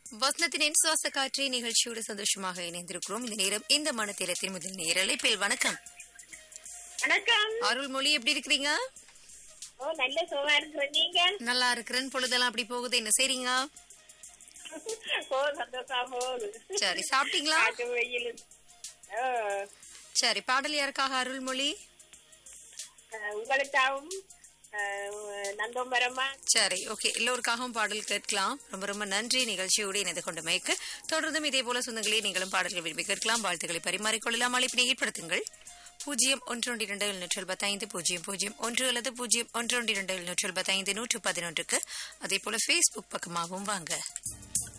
வசனத்தின் சுவாச காற்றை நிகழ்ச்சியோடு சந்தோஷமாக இணைந்திருக்கிறோம் இந்த நேரம் இந்த மனத்திலத்தின் முதல் நேர அழைப்பில் வணக்கம் வணக்கம் அருள்மொழி எப்படி இருக்கிறீங்க ஓ நல்ல சுகமா இருக்கிறேன் நீங்க நல்லா இருக்கிறேன் பொழுதெல்லாம் அப்படி போகுது என்ன செய்றீங்க ஓ சந்தோஷமா போகுது சரி சாப்பிட்டீங்களா காட்டு வெயில் ஓ, சரி பாடல் யாருக்காக அருள்மொழி அஹ், உங்களுக்காகவும் அஹ், நந்தோம்பரமா சரி ஓகே எல்லோருக்காகவும் பாடல் கேட்கலாம் ரொம்ப ரொம்ப நன்றி நிகழ்ச்சியோடு இணைந்து கொண்டமைக்கு தொடர்ந்தும் இதே போல சொந்தங்களே நீங்களும் பாடல்கள் விரும்பி கேட்கலாம் வாழ்த்துக்களை பரிமாறிக்கொள்ளலாம் அழைப்பினை ஏற்படுத்துங்கள் பூஜ்ஜியம் ஒன்று ஒன்று இரண்டு எழுநூற்று எழுபத்தைந்து பூஜ்ஜியம் பூஜ்ஜியம் ஒன்று அல்லது பூஜ்ஜியம் ஒன்று ஒன்று இரண்டு எழுநூற்று எழுபத்தைந்து நூற்று பதினொன்றுக்கு அதே போல ஃபேஸ்புக் பக்கமாகவும் வாங்க